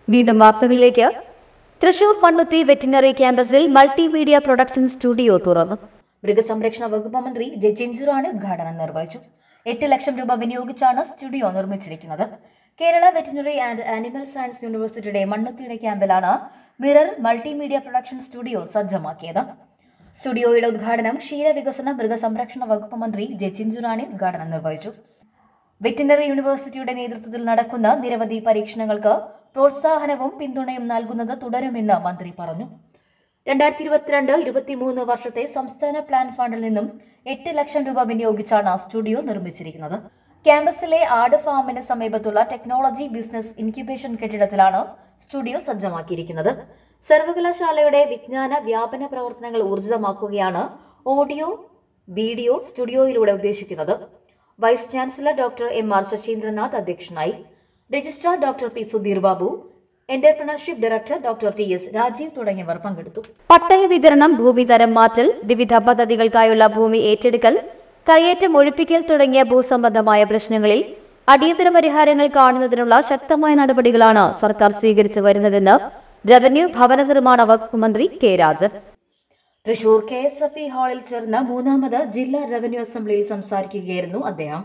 വീണ്ടും വാർത്തകളിലേക്ക് തൃശൂർ പണ്ണുത്തി വെറ്റിനറി ക്യാമ്പസിൽ മൾട്ടിമീഡിയ പ്രൊഡക്ഷൻ സ്റ്റുഡിയോ തുറന്നു മൃഗസംരക്ഷണ വകുപ്പ് മന്ത്രി ജെ ചിഞ്ചുറാണ് ഉദ്ഘാടനം നിർവഹിച്ചു എട്ട് ലക്ഷം രൂപ വിനിയോഗിച്ചാണ് സ്റ്റുഡിയോ നിർമ്മിച്ചിരിക്കുന്നത് Kerala veterinary and animal science യൂണിവേഴ്സിറ്റിയുടെ മണ്ണുത്തിയുടെ ക്യാമ്പിലാണ് മിറർ മൾട്ടിമീഡിയ പ്രൊഡക്ഷൻ സ്റ്റുഡിയോ സജ്ജമാക്കിയത് സ്റ്റുഡിയോയുടെ ഉദ്ഘാടനം ക്ഷീരവികസന മൃഗസംരക്ഷണ വകുപ്പ് മന്ത്രി ജെ ചിഞ്ചുറാണി ഉദ്ഘാടനം നിർവഹിച്ചു വെറ്റിനറി യൂണിവേഴ്സിറ്റിയുടെ നേതൃത്വത്തിൽ നടക്കുന്ന നിരവധി പരീക്ഷണങ്ങൾക്ക് പ്രോത്സാഹനവും പിന്തുണയും നൽകുന്നത് തുടരുമെന്ന് മന്ത്രി പറഞ്ഞു രണ്ടായിരത്തി ഇരുപത്തിരണ്ട് ഇരുപത്തിമൂന്ന് വർഷത്തെ സംസ്ഥാന പ്ലാൻ ഫണ്ടിൽ നിന്നും എട്ട് ലക്ഷം രൂപ വിനിയോഗിച്ചാണ് സ്റ്റുഡിയോ നിർമ്മിച്ചിരിക്കുന്നത് ക്യാമ്പസിലെ ആട് ഫാമിന് സമീപത്തുള്ള ടെക്നോളജി ബിസിനസ് ഇൻക്യുബേഷൻ കെട്ടിടത്തിലാണ് സ്റ്റുഡിയോ സജ്ജമാക്കിയിരിക്കുന്നത് സർവകലാശാലയുടെ വിജ്ഞാന വ്യാപന പ്രവർത്തനങ്ങൾ ഊർജിതമാക്കുകയാണ് ഓഡിയോ വീഡിയോ സ്റ്റുഡിയോയിലൂടെ ഉദ്ദേശിക്കുന്നത് vice chancellor doctor M R Sasindranath അധ്യക്ഷനായി registrar doctor P Sudheer Babu entrepreneurship director doctor T S Rajeev തുടങ്ങിയവർ പങ്കെടുത്തു പട്ടയ വിതരണം ഭൂമി തരം മാറ്റൽ വിവിധ പദ്ധതികൾക്കായുള്ള ഭൂമി ഏറ്റെടുക്കൽ കയ്യേറ്റം ഒഴിപ്പിക്കൽ തുടങ്ങിയ ഭൂസംബന്ധമായ പ്രശ്നങ്ങളിൽ അടിയന്തര പരിഹാരങ്ങൾ കാണുന്നതിനുള്ള ശക്തമായ നടപടികളാണ് സർക്കാർ സ്വീകരിച്ചു വരുന്നതെന്ന് റവന്യൂ ഭവന നിർമ്മാണ വകുപ്പ് മന്ത്രി K Rajan Thrissur K S F E ഹാളിൽ ചേർന്ന മൂന്നാമത് ജില്ലാ റവന്യൂ അസംബ്ലിയിൽ സംസാരിക്കുകയായിരുന്നു അദ്ദേഹം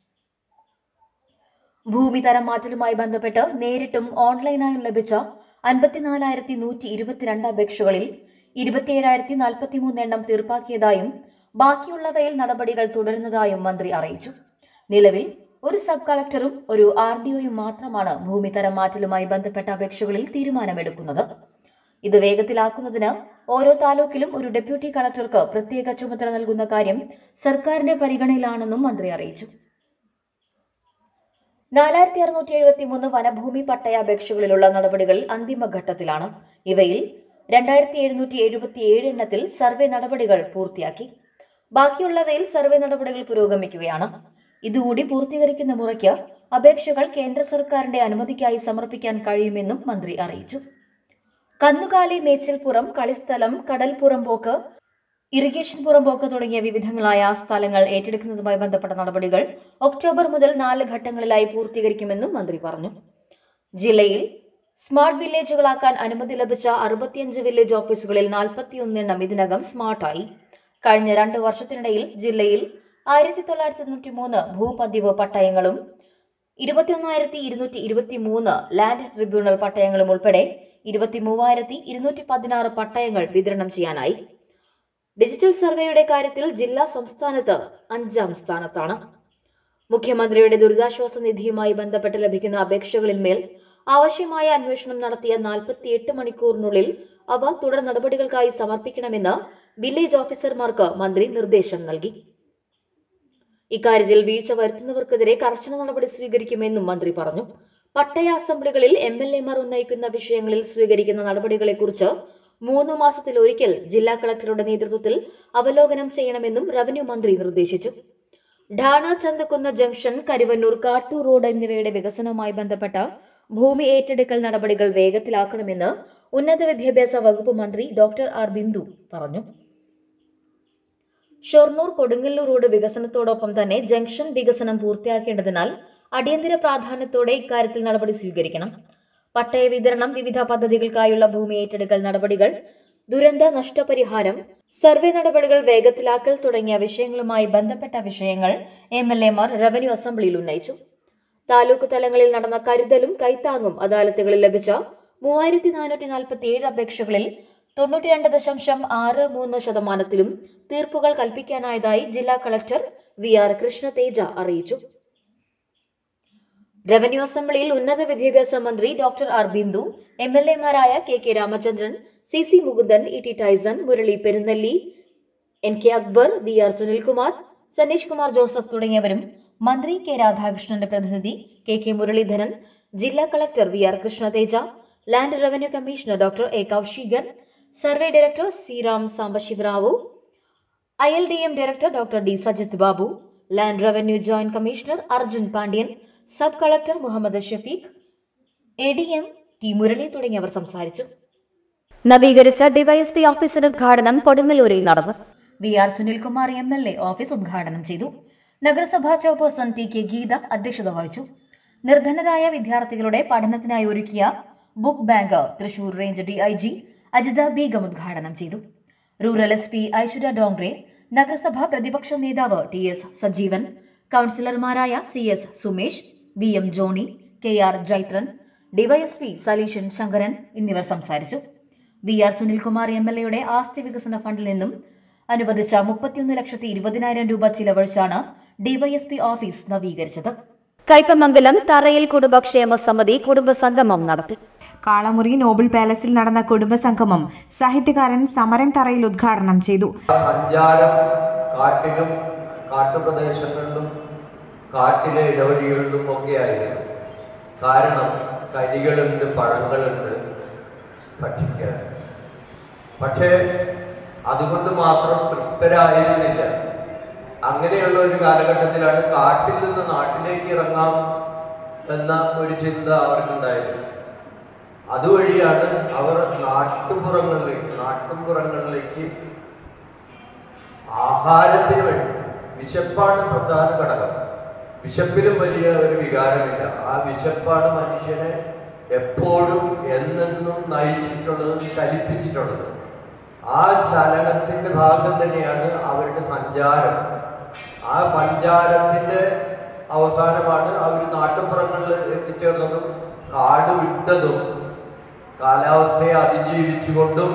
ഭൂമി തരം മാറ്റലുമായി ബന്ധപ്പെട്ട് നേരിട്ടും ഓൺലൈനായും ലഭിച്ച അൻപത്തിനാലായിരത്തി നൂറ്റി ഇരുപത്തിരണ്ട് അപേക്ഷകളിൽ ഇരുപത്തിയേഴായിരത്തി നാൽപ്പത്തിമൂന്ന് എണ്ണം തീർപ്പാക്കിയതായും ബാക്കിയുള്ളവയിൽ നടപടികൾ തുടരുന്നതായും മന്ത്രി അറിയിച്ചു നിലവിൽ ഒരു സബ് കളക്ടറും ഒരു ആർ ഡിഒയും മാത്രമാണ് ഭൂമി തരം മാറ്റലുമായി ബന്ധപ്പെട്ട അപേക്ഷകളിൽ തീരുമാനമെടുക്കുന്നത് ഇത് വേഗത്തിലാക്കുന്നതിന് ഓരോ താലൂക്കിലും ഒരു ഡെപ്യൂട്ടി കളക്ടർക്ക് പ്രത്യേക ചുമതല നൽകുന്ന കാര്യം സർക്കാരിന്റെ പരിഗണനയിലാണെന്നും മന്ത്രി അറിയിച്ചു നാലായിരത്തി അറുന്നൂറ്റി എഴുപത്തി മൂന്ന് വനഭൂമി പട്ടയ അപേക്ഷകളിലുള്ള നടപടികൾ അന്തിമഘട്ടത്തിലാണ് ഇവയിൽ രണ്ടായിരത്തി എഴുന്നൂറ്റി എഴുപത്തി ഏഴ് എണ്ണത്തിൽ സർവേ നടപടികൾ പൂർത്തിയാക്കി ബാക്കിയുള്ളവയിൽ സർവേ നടപടികൾ പുരോഗമിക്കുകയാണ് ഇതുകൂടി പൂർത്തീകരിക്കുന്ന മുറയ്ക്ക് അപേക്ഷകൾ കേന്ദ്ര സർക്കാരിന്റെ അനുമതിക്കായി സമർപ്പിക്കാൻ കഴിയുമെന്നും മന്ത്രി അറിയിച്ചു കന്നുകാലി മേച്ചിൽപ്പുറം കളിസ്ഥലം കടൽപ്പുറം പോക്ക് ഇറിഗേഷൻ പുറമ്പോക്ക് തുടങ്ങിയ വിവിധങ്ങളായ സ്ഥലങ്ങൾ ഏറ്റെടുക്കുന്നതുമായി ബന്ധപ്പെട്ട നടപടികൾ ഒക്ടോബർ മുതൽ നാല് ഘട്ടങ്ങളിലായി പൂർത്തീകരിക്കുമെന്നും മന്ത്രി പറഞ്ഞു ജില്ലയിൽ സ്മാർട്ട് വില്ലേജുകളാക്കാൻ അനുമതി ലഭിച്ച അറുപത്തിയഞ്ച് വില്ലേജ് ഓഫീസുകളിൽ നാൽപ്പത്തിയൊന്നെണ്ണം ഇതിനകം സ്മാർട്ടായി കഴിഞ്ഞ രണ്ട് വർഷത്തിനിടയിൽ ജില്ലയിൽ ആയിരത്തി തൊള്ളായിരത്തി തൊണ്ണൂറ്റി മൂന്ന് ഭൂപതിവ് പട്ടയങ്ങളും ഇരുപത്തിയൊന്നായിരത്തി ഇരുന്നൂറ്റി ഇരുപത്തി മൂന്ന് ലാൻഡ് ട്രിബ്യൂണൽ പട്ടയങ്ങളും ഉൾപ്പെടെ ഇരുപത്തി മൂവായിരത്തി ഇരുന്നൂറ്റി പതിനാറ് പട്ടയങ്ങൾ വിതരണം ചെയ്യാനായി ഡിജിറ്റൽ സർവേയുടെ കാര്യത്തിൽ ജില്ലാ സംസ്ഥാനത്ത് അഞ്ചാം സ്ഥാനത്താണ് മുഖ്യമന്ത്രിയുടെ ദുരിതാശ്വാസ നിധിയുമായി ബന്ധപ്പെട്ട് ലഭിക്കുന്ന അപേക്ഷകളിൽ മേൽ ആവശ്യമായ അന്വേഷണം നടത്തിയ നാൽപ്പത്തിയെട്ട് മണിക്കൂറിനുള്ളിൽ അവ തുടർ നടപടികൾക്കായി സമർപ്പിക്കണമെന്ന് വില്ലേജ് ഓഫീസർമാർക്ക് മന്ത്രി നിർദ്ദേശം നൽകി ഇക്കാര്യത്തിൽ വീഴ്ച വരുത്തുന്നവർക്കെതിരെ കർശന നടപടി സ്വീകരിക്കുമെന്നും മന്ത്രി പറഞ്ഞു പട്ടയ അസംബ്ലികളിൽ എം എൽ എമാർ ഉന്നയിക്കുന്ന വിഷയങ്ങളിൽ സ്വീകരിക്കുന്ന നടപടികളെക്കുറിച്ച് മൂന്ന് മാസത്തിലൊരിക്കൽ ജില്ലാ കളക്ടറുടെ നേതൃത്വത്തിൽ അവലോകനം ചെയ്യണമെന്നും റവന്യൂ മന്ത്രി നിർദ്ദേശിച്ചു ഢാണ ചന്തക്കുന്ന് ജംഗ്ഷൻ കരുവന്നൂർ കാട്ടൂർ റോഡ് എന്നിവയുടെ വികസനവുമായി ബന്ധപ്പെട്ട ഭൂമി ഏറ്റെടുക്കൽ നടപടികൾ വേഗത്തിലാക്കണമെന്ന് ഉന്നത വിദ്യാഭ്യാസ വകുപ്പ് മന്ത്രി ഡോക്ടർ ആർ ബിന്ദു പറഞ്ഞു ഷൊർണൂർ കൊടുങ്ങല്ലൂർ റോഡ് വികസനത്തോടൊപ്പം തന്നെ ജംഗ്ഷൻ വികസനം പൂർത്തിയാക്കേണ്ടതിനാൽ അടിയന്തര പ്രാധാന്യത്തോടെ ഇക്കാര്യത്തിൽ നടപടി സ്വീകരിക്കണം പട്ടയ വിതരണം വിവിധ പദ്ധതികൾക്കായുള്ള ഭൂമി ഏറ്റെടുക്കൽ നടപടികൾ ദുരന്ത നഷ്ടപരിഹാരം സർവേ നടപടികൾ വേഗത്തിലാക്കൽ തുടങ്ങിയ വിഷയങ്ങളുമായി ബന്ധപ്പെട്ട വിഷയങ്ങൾ എം എൽ എമാർ റവന്യൂ അസംബ്ലിയിൽ ഉന്നയിച്ചു താലൂക്ക് തലങ്ങളിൽ നടന്ന കരുതലും കൈത്താങ്ങും അദാലത്തുകളിൽ ലഭിച്ച മൂവായിരത്തി നാനൂറ്റി നാൽപ്പത്തി ഏഴ് അപേക്ഷകളിൽ തൊണ്ണൂറ്റി രണ്ട് ദശാംശം ആറ് മൂന്ന് ശതമാനത്തിലും തീർപ്പുകൾ കൽപ്പിക്കാനായതായി ജില്ലാ കളക്ടർ വി ആർ കൃഷ്ണതേജ അറിയിച്ചു റവന്യൂ അസംബ്ലിയിൽ ഉന്നത വിദ്യാഭ്യാസ മന്ത്രി doctor R Bindu M L എമാരായ K K Ramachandran C C Mukundan E T Tyson Murali Perunnalli N K Akbar V R Sunilkumar Saneesh Kumar Joseph തുടങ്ങിയവരും മന്ത്രി കെ രാധാകൃഷ്ണന്റെ പ്രതിനിധി കെ കെ മുരളീധരൻ ജില്ലാ collector V R Krishnateja land revenue commissioner doctor A Kaushikan survey director Siram Sambasivarao I L D M director doctor D Sajith Babu land revenue joint commissioner Arjun Pandian sub collector Muhammad Shafeeq A D M T Murali തുടങ്ങിയവർ സംസാരിച്ചു നവീകരിച്ച DYSP ഓഫീസിന്റെ ഉദ്ഘാടനം കൊടുങ്ങല്ലൂരിൽ നടന്നു V R Sunilkumar M L A office ഉദ്ഘാടനം ചെയ്തു നഗരസഭാ ചെയർപേഴ്സൺ ടി കെ ഗീത അധ്യക്ഷത വഹിച്ചു നിർധനരായ വിദ്യാർത്ഥികളുടെ പഠനത്തിനായി ഒരുക്കിയ book bank Thrissur range DIG Ajitha Beegum ഉദ്ഘാടനം ചെയ്തു rural S P Aishwarya Dongre നഗരസഭാ പ്രതിപക്ഷ നേതാവ് ടി എസ് സജീവൻ കൌൺസിലർമാരായ C S Sumesh B M Johny K R Jaithran DYSP Saleeshan Sankaran എന്നിവർ സംസാരിച്ചു V R Sunilkumar M L എയുടെ ആസ്തി വികസന ഫണ്ടിൽ നിന്നും അനുവദിച്ച മുപ്പത്തിയൊന്ന് ലക്ഷത്തി ഇരുപതിനായിരം രൂപ ചിലവഴിച്ചാണ് ഡിവൈഎസ്പി ഓഫീസ് നവീകരിച്ചത് കയ്പമംഗലം തറയിൽ കുടുംബക്ഷേമ സമിതി കുടുംബസംഗമം നടത്തി കാളമുറി നോബിൾ പാലസിൽ നടന്ന കുടുംബസംഗമം സാഹിത്യകാരൻ സമരൻ തറയിൽ ഉദ്ഘാടനം ചെയ്തു സഞ്ചാരം കാട്ടിലും കാട്ടുപ്രദേശങ്ങളിലും കാട്ടിലെ ഇടവഴികളിലും ഒക്കെ ആയിരുന്നു കാരണം കരികളുണ്ട് പഴങ്ങളുണ്ട് ഭക്ഷിക്കാൻ പക്ഷേ അതുകൊണ്ട് മാത്രം തൃപ്തരായിരുന്നില്ല അങ്ങനെയുള്ള ഒരു കാലഘട്ടത്തിലാണ് കാട്ടിൽ നിന്ന് നാട്ടിലേക്ക് ഇറങ്ങാം എന്ന ഒരു ചിന്ത അവർക്കുണ്ടായിരുന്നു അതുവഴിയാണ് അവർ നാട്ടുപുറങ്ങളിലേക്ക് നാട്ടുപുറങ്ങളിലേക്ക് ആഹാരത്തിന് വേണ്ടി വിശപ്പാണ് പ്രധാന ഘടകം വിശപ്പിലും വലിയ ഒരു വികാരമില്ല ആ വിശപ്പാണ് മനുഷ്യനെ എപ്പോഴും എന്നെന്നും നയിച്ചിട്ടുള്ളതും ചലിപ്പിച്ചിട്ടുള്ളതും ആ ചലനത്തിന്റെ ഭാഗം തന്നെയാണ് അവരുടെ സഞ്ചാരം ആ സഞ്ചാരത്തിന്റെ അവസാനമാണ് അവർ നാട്ടുപുറങ്ങളിൽ എത്തിച്ചേർന്നതും കാട് വിട്ടതും കാലാവസ്ഥയെ അതിജീവിച്ചുകൊണ്ടും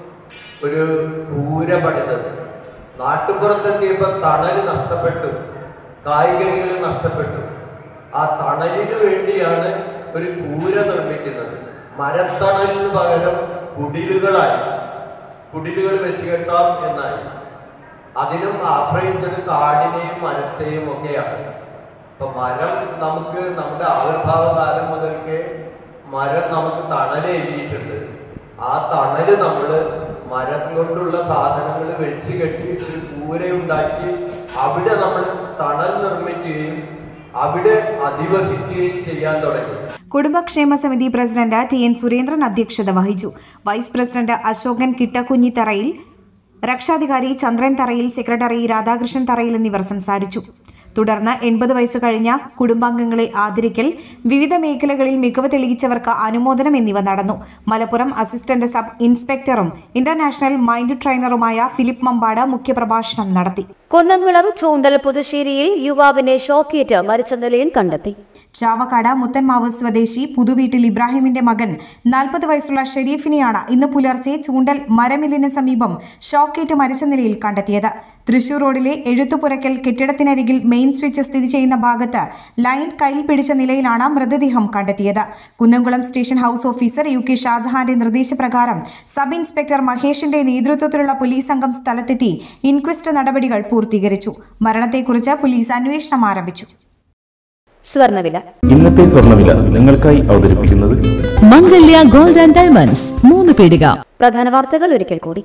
ഒരു കൂര പണിതത് നാട്ടുപുറത്തെത്തിയപ്പോൾ തണല് നഷ്ടപ്പെട്ടു കായികനികൾ നഷ്ടപ്പെട്ടു ആ തണലിന് വേണ്ടിയാണ് ഒരു കൂര നിർമ്മിക്കുന്നത് മരത്തണലിന് പകരം കുടിലുകളായി കുടിലുകൾ വെച്ച് കെട്ടാം എന്നായി അതിനും ആശ്രയിച്ചത് കാടിനെയും മരത്തെയും ഒക്കെയാണ് ഇപ്പൊ മരം നമുക്ക് നമ്മുടെ ആവിർഭാവ കാലം മുതൽക്കേ മരം നമുക്ക് തണലേകിയിട്ടുണ്ട് ആ തണല് നമ്മള് മരം കൊണ്ടുള്ള സാധനങ്ങൾ വെച്ച് കെട്ടി ഒരു കൂരയുണ്ടാക്കി അവിടെ നമ്മൾ തണൽ നിർമ്മിക്കുകയും അവിടെ അധിവസിക്കുകയും ചെയ്യാൻ തുടങ്ങി കുടുംബക്ഷേമ സമിതി പ്രസിഡന്റ് ടി എൻ സുരേന്ദ്രൻ അധ്യക്ഷത വഹിച്ചു വൈസ് പ്രസിഡന്റ് അശോകൻ കിട്ടക്കുഞ്ഞി തറയിൽ രക്ഷാധികാരി ചന്ദ്രൻ തറയിൽ സെക്രട്ടറി രാധാകൃഷ്ണൻ തറയിൽ എന്നിവർ സംസാരിച്ചു തുടർന്ന് എൺപത് വയസ്സ് കഴിഞ്ഞ കുടുംബാംഗങ്ങളെ ആദരിക്കൽ വിവിധ മേഖലകളിൽ മികവ് തെളിയിച്ചവർക്ക് അനുമോദനം എന്നിവ നടന്നു മലപ്പുറം അസിസ്റ്റന്റ് സബ് ഇൻസ്പെക്ടറും ഇന്റർനാഷണൽ മൈൻഡ് ട്രെയിനറുമായ ഫിലിപ്പ് മമ്പാട് മുഖ്യപ്രഭാഷണം നടത്തി കുന്നംകുളം ചൂണ്ടൽ പുതുശ്ശേരിയിൽ യുവാവിനെ ഷോക്കേറ്റ് മരിച്ച നിലയിൽ കണ്ടെത്തി ചാവക്കാട് മുത്തൻമാവ് സ്വദേശി പുതുവീട്ടിൽ ഇബ്രാഹിമിന്റെ മകൻ നാൽപ്പത് വയസ്സുള്ള ഷെരീഫിനെയാണ് ഇന്ന് പുലർച്ചെ ചൂണ്ടൽ മരമില്ലിന് സമീപം ഷോക്കേറ്റ് മരിച്ച നിലയിൽ കണ്ടെത്തിയത് തൃശൂർ റോഡിലെ എഴുത്തുപുരക്കൽ കെട്ടിടത്തിനരികിൽ മെയിൻ സ്വിച്ച് സ്ഥിതി ചെയ്യുന്ന ഭാഗത്ത് ലൈൻ കയ്യിൽ പിടിച്ച നിലയിലാണ് മൃതദേഹം കണ്ടെത്തിയത് Kunnamkulam station house officer U K ഷാജഹാന്റെ നിർദ്ദേശപ്രകാരം സബ് ഇൻസ്പെക്ടർ മഹേഷിന്റെ നേതൃത്വത്തിലുള്ള പോലീസ് സംഘം സ്ഥലത്തെത്തി ഇൻക്വസ്റ്റ് നടപടികൾ പൂർത്തീകരിച്ചു മരണത്തെക്കുറിച്ച് പോലീസ് അന്വേഷണം ആരംഭിച്ചു സ്വർണ്ണവില ഇന്നത്തെ സ്വർണ്ണവില നിങ്ങൾക്കായി അവതരിപ്പിക്കുന്നത് മംഗല്യ ഗോൾഡ് ആൻഡ് ഡയമണ്ട്സ് മൂന്ന് പീടിക പ്രധാന വാർത്തകൾ ഒരിക്കൽ കൂടി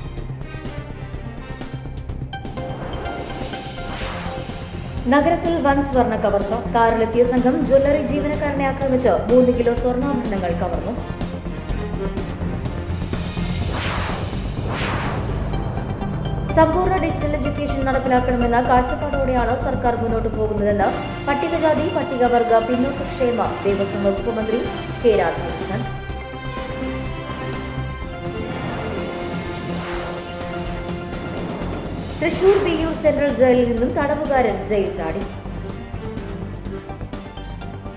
നഗരത്തിൽ വൻ സ്വർണ്ണ കവർച്ച കാറിലെത്തിയ സംഘം ജ്വല്ലറി ജീവനക്കാരനെ ആക്രമിച്ച് മൂന്ന് കിലോ സ്വർണ്ണാഭരണങ്ങൾ കവർന്നു സമ്പൂർണ്ണ ഡിജിറ്റൽ എഡ്യൂക്കേഷൻ നടപ്പിലാക്കണമെന്ന കാഴ്ചപ്പാടോടെയാണ് സർക്കാർ മുന്നോട്ട് പോകുന്നതെന്ന് പട്ടികജാതി പട്ടികവർഗ പിന്നോക്കക്ഷേമ ദേവസ്വം വകുപ്പ് മന്ത്രി കെ രാധാകൃഷ്ണൻ തൃശൂർ ബിയൂർ സെൻട്രൽ ജയിലിൽ നിന്നും തടവുകാരൻ ജയിൽ ചാടി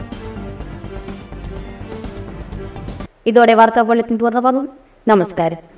ഇതോടെ വാർത്താ ബുള്ളറ്റിൻ പൂർണ്ണമാകും നമസ്കാരം